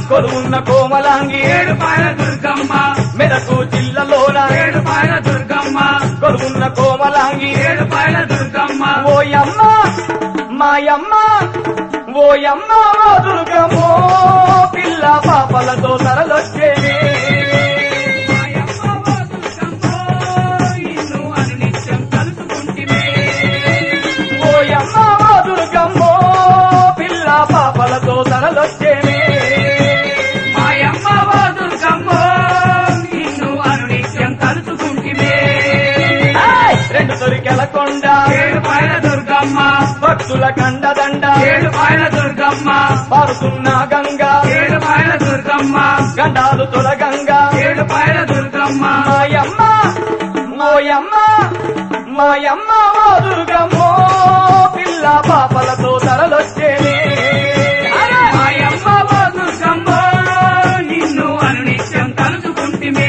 కొలువున్న కోమలాంగి ఏడు పాయల దుర్గమ్మ మెదకు జిల్లాలోన ఏడు పాయల దుర్గమ్మ కొలువున్న కోమలాంగి ఏడు పాయల దుర్గమ్మ ఓయమ్మ మాయమ్మ ఓయమ్మ ఓ దుర్గమ్మో పిల్ల పాపలతో తరలొచ్చేది మాయమ్మ ఓ దుర్గమ్మో, నిన్ను అనునిత్యం తలుచుకుంటిమే. ఓయమ్మ ఓ దుర్గమ్మో పిల్ల పాపలతో తరలొచ్చేది మాయమ్మ ఓ దుర్గమ్మో, నిన్ను అనునిత్యం తలుచుకుంటిమే. ఏయ్! రెండు తొరికెల కొండ ఏడు పాయల దుర్గమ్మ భక్తుల కండదండ ఏడు పాయల దుర్గమ్మ పారుతున్న గంగా ఏడు పాయల దుర్గమ్మ గండాలు తొలగంగా ఏడు పాయల దుర్గమ్మ మాయమ్మ మోయమ్మ మాయమ్మ ఓ దుర్గమ్మో పిల్ల పాపలతో తరలొచ్చేది మాయమ్మ ఓ దుర్గమ్మ నిన్ను అనునిత్యం తలుచుకుంటిమే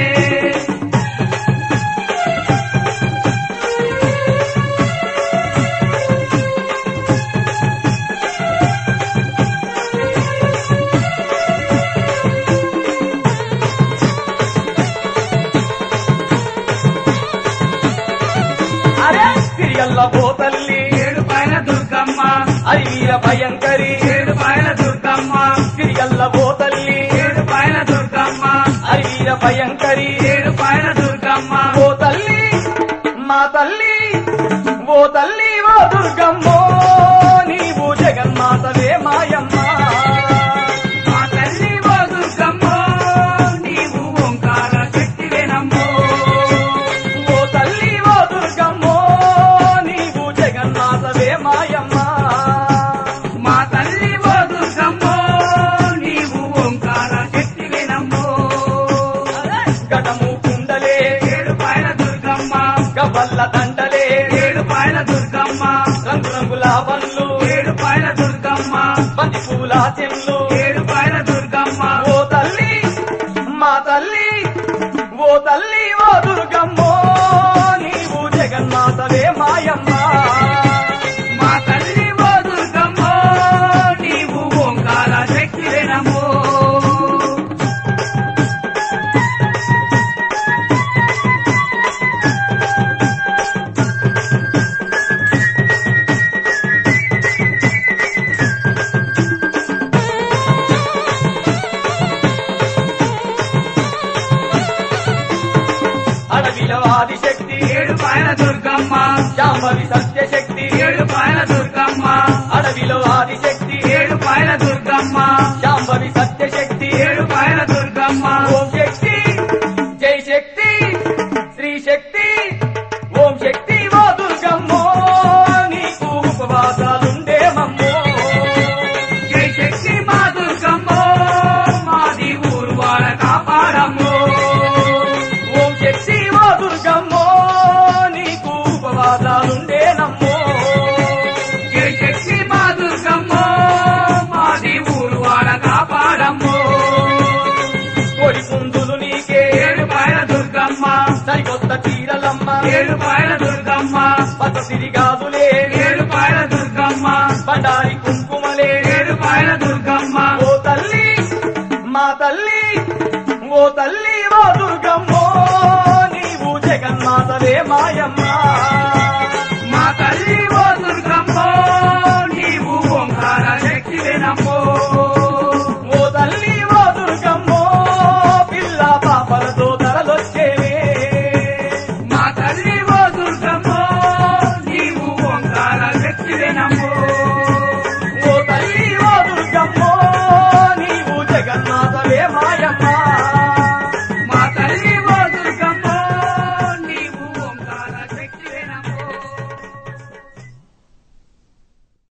అరే తిరియల్ల పోతల్లి ఏడు పాయల దుర్గమ్మ అరివీర భయంకరి ఏడు పాయల దుర్గమ్మ తిరియల్ల పోతల్లి ఏడు పాయల దుర్గమ్మ అరివీర భయంకరి ఏడు పాయల దుర్గమ్మ ఓ తల్లి మా తల్లి ఓ తల్లి ఓ దుర్గమ్మో నీవు జగన్మాతవే మాయమ్మ మా తల్లి ఓ దుర్గమ్మ నీవు ఓంకార శక్తివేనమ్మో ఓ తల్లి ఓ దుర్గమ్మో నీవు జగన్మాతవే మాయమ్మ మా తల్లి ఓ దుర్గమ్మ నీవు ఓంకార శక్తివేనమ్మో గడము కుండలే ఏడు పాయల దుర్గమ్మ గబల్ల దండలే ఏడు పాయల దుర్గమ్మ రంగురంగుల పళ్ళు ఏడు పాయల దుర్గమ్మ బంతి పూల చెల్లు ఏడు పాయల దుర్గమ్మ ఓ తల్లి మా తల్లి ఓ తల్లి ఓ దుర్గమ్మో నీవు జగన్మాతవే మాయమ్మ మా తల్లి ఓ దుర్గమ్మ నీవు ఓంకార శక్తివేనమ్మో అడవిల ఆదిశక్తి ఏడు పాయల దుర్గమ్మ శాంభవి సత్యశక్తి ఏడు పాయల దుర్గమ్మ అడవిలో ఆదిశక్తి ఏడు పాయల దుర్గమ్మ శాంభవి సత్యశక్తి ఏడు పాయల దుర్గమ్మ ఓం శక్తి జై శక్తి శ్రీ శక్తి ఓం శక్తి ఓ దుర్గమ్మో నీకు ఉపవాసాలుండే మమ్మో జై శక్తి మా దుర్గమ్మ మాది ఊరు వాడ కాపాడమ్మో ఓం శక్తి ఓ దుర్గమ్మో నీకు ఉపవాసాలుండే నమ్మో జై శక్తి మా దుర్గమ్మ మాది ఊరు వాడ కాపాడమ్మో కోడి పుందులు నీకే ఏడు పాయల దుర్గమ్మ సరికొత్త చీరలమ్మ ఏడు పాయల దుర్గమ్మ పచ్చ సిరిగాజులే ఏడు పాయల దుర్గమ్మ బండారి కుంకుమలే ఏడు పాయల దుర్గమ్మ ఓ తల్లి మా తల్లి ఓ తల్లి ఓ దుర్గమ్మో